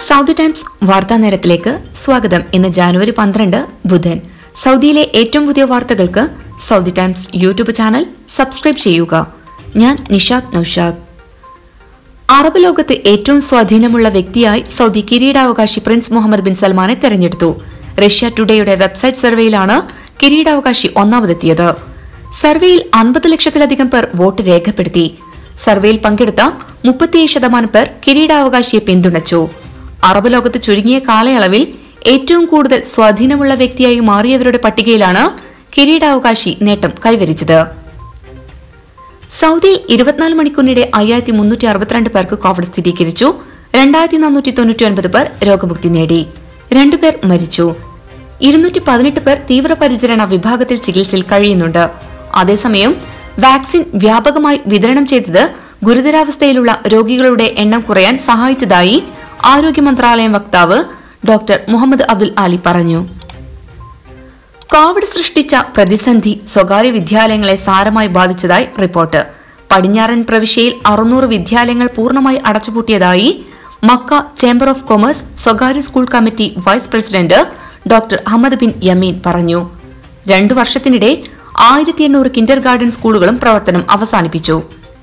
Saudi times വാർത്താ നേരത്തിലേക്ക് സ്വാഗതം ഇന്ന് ജാനുവരി പന്ത്രണ്ട് ബുധൻ സൗദിയിലെ ഏറ്റവും പുതിയ വാർത്തകൾക്ക് Saudi Times YouTube channel subscribe ചെയ്യുക ഞാൻ നിഷാദ് നൌഷാദ് അറബ് ലോകത്ത് ഏറ്റവും സ്വാധീനമുള്ള വ്യക്തിയായി സൗദി കിരീടാവകാശി പ്രിൻസ് മുഹമ്മദ് ബിൻ സൽമാനെ തെരഞ്ഞെടുത്തു റഷ്യ ടുഡേയുടെ വെബ്സൈറ്റ് സർവേയിലാണ് കിരീടാവകാശി ഒന്നാമതെത്തിയത് സർവേയിൽ അൻപത് ലക്ഷത്തിലധികം പേർ വോട്ട് രേഖപ്പെടുത്തി സർവേയിൽ പങ്കെടുത്ത മുപ്പത്തിയേഴ് ശതമാനം പേർ കിരീടാവകാശിയെ പിന്തുണച്ചു അറബ് ലോകത്ത് ചുരുങ്ങിയ കാലയളവിൽ ഏറ്റവും കൂടുതൽ സ്വാധീനമുള്ള വ്യക്തിയായി മാറിയവരുടെ പട്ടികയിലാണ് കിരീടാവകാശി നേട്ടം കൈവരിച്ചത് സൗദിയിൽ ഇരുപത്തിനാല് മണിക്കൂറിനിടെ അയ്യായിരത്തി മുന്നൂറ്റി അറുപത്തിരണ്ട് പേർക്ക് കോവിഡ് സ്ഥിരീകരിച്ചു രണ്ടായിരത്തി നാനൂറ്റി തൊണ്ണൂറ്റി ഒൻപത് പേർ രോഗമുക്തി നേടി രണ്ടുപേർ മരിച്ചു ഇരുന്നൂറ്റി പതിനെട്ട് പേർ തീവ്രപരിചരണ വിഭാഗത്തിൽ ചികിത്സയിൽ കഴിയുന്നുണ്ട് അതേസമയം വാക്സിൻ വ്യാപകമായി വിതരണം ചെയ്തത് ഗുരുതരാവസ്ഥയിലുള്ള രോഗികളുടെ എണ്ണം കുറയാൻ സഹായിച്ചതായി ആരോഗ്യ മന്ത്രാലയം വക്താവ് ഡോക്ടർ മുഹമ്മദ് അബ്ദുൽ ആലി പറഞ്ഞു കോവിഡ് സൃഷ്ടിച്ച പ്രതിസന്ധി സ്വകാര്യ വിദ്യാലയങ്ങളെ സാരമായി ബാധിച്ചതായി റിപ്പോർട്ട് പടിഞ്ഞാറൻ പ്രവിശ്യയിൽ അറുന്നൂറ് വിദ്യാലയങ്ങൾ പൂർണ്ണമായി അടച്ചുപൂട്ടിയതായി മക്ക ചേംബർ ഓഫ് കൊമേഴ്സ് സ്വകാര്യ school committee vice president doctor Ahmed bin Yameen പറഞ്ഞു രണ്ടു വർഷത്തിനിടെ ആയിരത്തി എണ്ണൂറ് കിൻഡർ ഗാർഡൻ സ്കൂളുകളും പ്രവർത്തനം അവസാനിപ്പിച്ചു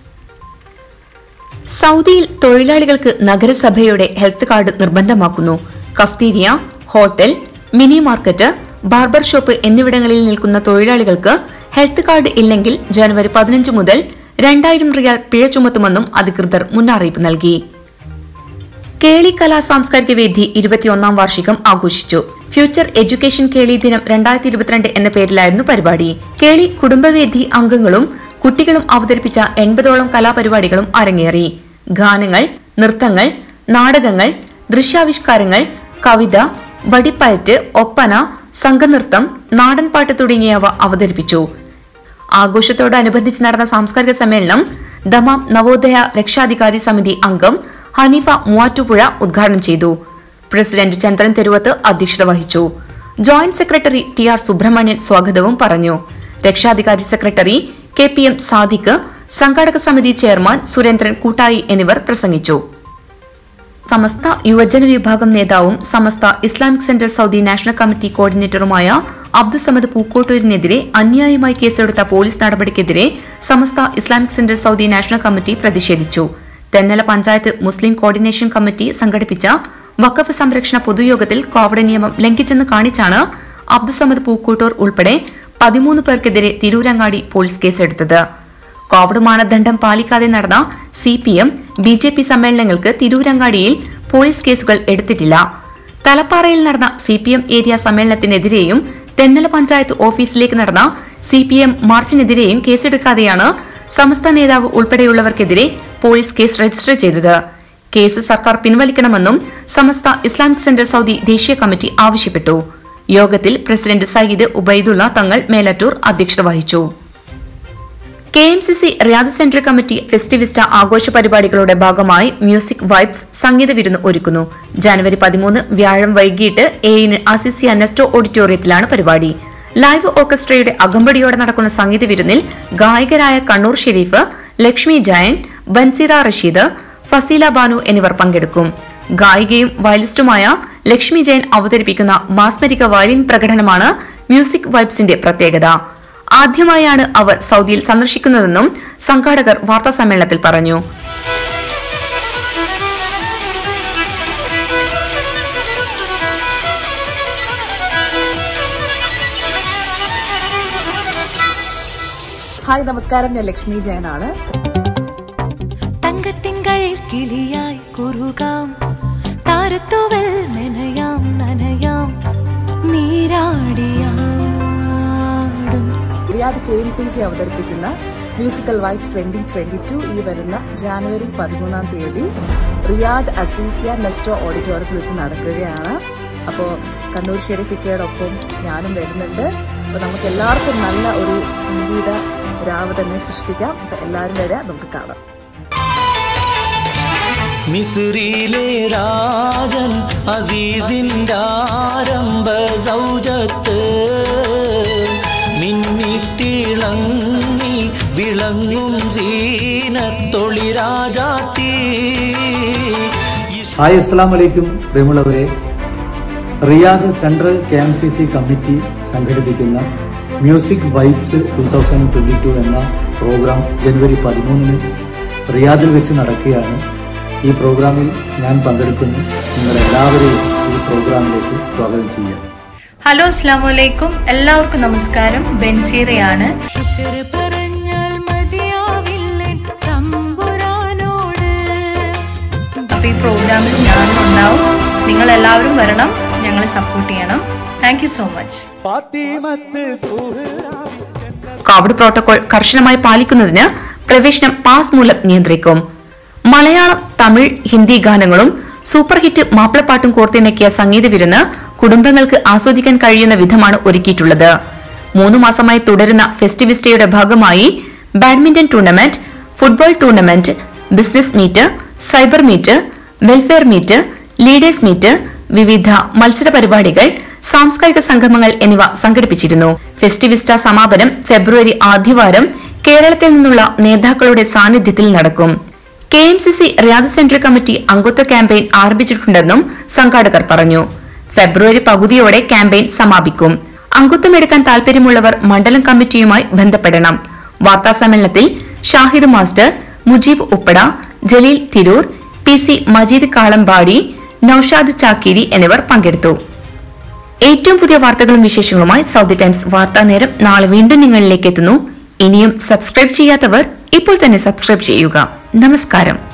സൗദിയിൽ തൊഴിലാളികൾക്ക് നഗരസഭയുടെ ഹെൽത്ത് കാർഡ് നിർബന്ധമാക്കുന്നു cafeteria hotel mini market barber shop എന്നിവിടങ്ങളിൽ നിൽക്കുന്ന തൊഴിലാളികൾക്ക് ഹെൽത്ത് കാർഡ് ഇല്ലെങ്കിൽ ജനുവരി പതിനഞ്ച് മുതൽ രണ്ടായിരം റിയാൽ പിഴ ചുമത്തുമെന്നും അധികൃതർ മുന്നറിയിപ്പ് നൽകി കേളി കലാ സാംസ്കാരിക വേദി ഇരുപത്തിയൊന്നാം വാർഷികം ആഘോഷിച്ചു ഫ്യൂച്ചർ എഡ്യൂക്കേഷൻ കേളി ദിനം രണ്ടായിരത്തി ഇരുപത്തിരണ്ട് എന്ന പേരിലായിരുന്നു പരിപാടി കേളി കുടുംബവേദി അംഗങ്ങളും കുട്ടികളും അവതരിപ്പിച്ച എൺപതോളം കലാപരിപാടികളും അരങ്ങേറി ഗാനങ്ങൾ നൃത്തങ്ങൾ നാടകങ്ങൾ ദൃശ്യാവിഷ്കാരങ്ങൾ കവിത വടിപ്പയറ്റ് ഒപ്പന സംഘനൃത്തം നാടൻപാട്ട് തുടങ്ങിയവ അവതരിപ്പിച്ചു ആഘോഷത്തോടനുബന്ധിച്ച് നടന്ന സാംസ്കാരിക സമ്മേളനം ദമാം നവോദയ രക്ഷാധികാരി സമിതി അംഗം ഹനീഫ മൂവാറ്റുപുഴ ഉദ്ഘാടനം ചെയ്തു പ്രസിഡന്റ് ചന്ദ്രൻ തെരുവത്ത് അധ്യക്ഷത വഹിച്ചു joint secretary T R Subramanian സ്വാഗതവും പറഞ്ഞു രക്ഷാധികാരി secretary K P M Sadiq സംഘാടക സമിതി ചെയർമാൻ സുരേന്ദ്രൻ കൂട്ടായി എന്നിവർ പ്രസംഗിച്ചു സമസ്ത യുവജന വിഭാഗം നേതാവും Samastha Islamic centre Saudi national committee കോർഡിനേറ്ററുമായ അബ്ദുസമദ് പൂക്കോട്ടൂരിനെതിരെ അന്യായമായി കേസെടുത്ത പോലീസ് നടപടിക്കെതിരെ Samastha Islamic centre Saudi national committee പ്രതിഷേധിച്ചു Thennala panchayat Muslim coordination committee സംഘടിപ്പിച്ച വഖഫ് സംരക്ഷണ പൊതുയോഗത്തിൽ കോവിഡ് നിയമം ലംഘിച്ചെന്ന് കാണിച്ചാണ് അബ്ദുസമദ് പൂക്കോട്ടൂർ ഉൾപ്പെടെ പതിമൂന്ന് പേർക്കെതിരെ തിരൂരങ്ങാടി പോലീസ് കേസെടുത്തത് കോവിഡ് മാനദണ്ഡം പാലിക്കാതെ നടന്ന C P M B J P സമ്മേളനങ്ങൾക്ക് തിരൂരങ്ങാടിയിൽ പോലീസ് കേസുകൾ എടുത്തിട്ടില്ല തലപ്പാറയിൽ നടന്ന സി പി എം ഏരിയ സമ്മേളനത്തിനെതിരെയും തെന്നല പഞ്ചായത്ത് ഓഫീസിലേക്ക് നടന്ന സി പി എം മാർച്ചിനെതിരെയും കേസെടുക്കാതെയാണ് സമസ്ത നേതാവ് ഉൾപ്പെടെയുള്ളവർക്കെതിരെ പോലീസ് കേസ് രജിസ്റ്റർ ചെയ്തത് കേസ് സർക്കാർ പിൻവലിക്കണമെന്നും സമസ്ത ഇസ്ലാമിക് സെന്റർ സൗദി ദേശീയ കമ്മിറ്റി ആവശ്യപ്പെട്ടു യോഗത്തിൽ പ്രസിഡന്റ് സയ്യിദ് ഉബൈദുള്ള തങ്ങൾ മേലറ്റൂർ അധ്യക്ഷത വഹിച്ചു K M C C Riyadh centre committee Festivista ആഘോഷ പരിപാടികളുടെ ഭാഗമായി മ്യൂസിക് വൈബ്സ് സംഗീത വിരുന്ന് ഒരുക്കുന്നു ജനുവരി പതിമൂന്ന് വ്യാഴം വൈകിട്ട് ഏഴിന് അസിസിയ നെസ്റ്റോ ഓഡിറ്റോറിയത്തിലാണ് പരിപാടി ലൈവ് ഓർക്കസ്ട്രയുടെ അകമ്പടിയോടെ നടക്കുന്ന സംഗീത വിരുന്നിൽ ഗായകരായ കണ്ണൂർ ഷെരീഫ് ലക്ഷ്മി ജയൻ ബൻസീറ റഷീദ് ഫസീല ബാനു എന്നിവർ പങ്കെടുക്കും ഗായികയും വയലിസ്റ്റുമായ ലക്ഷ്മി ജയൻ അവതരിപ്പിക്കുന്ന മാസ്മരിക വയലിൻ പ്രകടനമാണ് മ്യൂസിക് വൈബ്സിന്റെ പ്രത്യേകത ആദ്യമായാണ് അവർ സൗദിയിൽ സന്ദർശിക്കുന്നതെന്നും സംഘാടകർ വാർത്താസമ്മേളനത്തിൽ പറഞ്ഞു ഹായ് നമസ്കാരം ഞാൻ ലക്ഷ്മി ജയനാണ് തങ്കത്തിങ്കൾ കിളിയായി കുറുകാം താരത്തുവൽ മെനയാം നനയാം നീരാടിയാടും Riyadh K M C C അവതരിപ്പിക്കുന്ന musical vibes twenty twenty two ഈ വരുന്ന ജാനുവരി പതിമൂന്നാം തീയതി റിയാദ് അസീസിയ നെസ്റ്റോ ഓഡിറ്റോറിയത്തിൽ വെച്ച് നടക്കുകയാണ് അപ്പോൾ കണ്ണൂർ ഷെരീഫിക്കയോടൊപ്പം ഞാനും വരുന്നുണ്ട് അപ്പോൾ നമുക്ക് എല്ലാവർക്കും നല്ല ഒരു സംഗീത രാവ് തന്നെ സൃഷ്ടിക്കാം അപ്പോൾ എല്ലാവരും വരാം നമുക്ക് കാണാം മിസുറിയിലെ രാജൻ അസീസിൻ്റെ ആരംഭ സൗജത്ത് മിന്നിത്തിളങ്ങി വിളങ്ങും സീനത്തൊളി രാജാത്തി ഹായ് അസ്സലാം വലൈക്കും പ്രിയമുള്ളവരെ Riyadh central K M C C committee സംഘടിപ്പിക്കുന്ന music vibes two thousand twenty two എന്ന പ്രോഗ്രാം ജനുവരി പതിമൂന്നിന് റിയാദിൽ വെച്ച് നടക്കുകയാണ് ഈ പ്രോഗ്രാമിൽ ഞാൻ പങ്കെടുക്കുന്നു നിങ്ങളെല്ലാവരെയും ഈ പ്രോഗ്രാമിലേക്ക് സ്വാഗതം ചെയ്യാം ഹലോ അസ്സാം വലൈക്കും എല്ലാവർക്കും നമസ്കാരം ബെൻസീറയാണ് ശുക്ർ പറഞ്ഞാൽ മതിയാവില്ലേ തമ്പുരാനോട് അപ്പൊ ഈ പ്രോഗ്രാമിൽ ഞാനും ഉണ്ടാവും നിങ്ങൾ എല്ലാവരും വരണം ഞങ്ങളെ സപ്പോർട്ട് ചെയ്യണം thank you so much Covid protocol കർശനമായി പാലിക്കുന്നതിന് പ്രവേശനം പാസ് മൂലം നിയന്ത്രിക്കും മലയാളം തമിഴ് ഹിന്ദി ഗാനങ്ങളും സൂപ്പർ ഹിറ്റ് മാപ്പിളപ്പാട്ടും കോർത്തിണക്കിയ സംഗീത വിരുന്ന് കുടുംബങ്ങൾക്ക് ആസ്വദിക്കാൻ കഴിയുന്ന വിധമാണ് ഒരുക്കിയിട്ടുള്ളത് മൂന്ന് മാസമായി തുടരുന്ന ഫെസ്റ്റിവിസ്റ്റയുടെ ഭാഗമായി badminton tournament football tournament business meet cyber meet welfare meet leaders meet വിവിധ മത്സര പരിപാടികൾ സാംസ്കാരിക സംഗമങ്ങൾ എന്നിവ സംഘടിപ്പിച്ചിരുന്നു ഫെസ്റ്റിവിസ്റ്റ സമാപനം ഫെബ്രുവരി ആദ്യവാരം കേരളത്തിൽ നിന്നുള്ള നേതാക്കളുടെ സാന്നിധ്യത്തിൽ നടക്കും K M C C Riyadh central committee അംഗത്വ ക്യാമ്പയിൻ ആരംഭിച്ചിട്ടുണ്ടെന്നും സംഘാടകർ പറഞ്ഞു ഫെബ്രുവരി പകുതിയോടെ ക്യാമ്പയിൻ സമാപിക്കും അംഗത്വമെടുക്കാൻ താൽപര്യമുള്ളവർ മണ്ഡലം കമ്മിറ്റിയുമായി ബന്ധപ്പെടണം വാർത്താസമ്മേളനത്തിൽ Shahid master Mujeeb Uppada Jaleel Tirur P C Majeed Kalampadi Noushad Chakkiri എന്നിവർ പങ്കെടുത്തു ഏറ്റവും പുതിയ വാർത്തകളും വിശേഷങ്ങളുമായി സൗദി ടൈംസ് വാർത്താ നേരം നാളെ വീണ്ടും നിങ്ങളിലേക്ക് എത്തുന്നു ഇനിയും സബ്സ്ക്രൈബ് ചെയ്യാത്തവർ ഇപ്പോൾ തന്നെ സബ്സ്ക്രൈബ് ചെയ്യുക നമസ്കാരം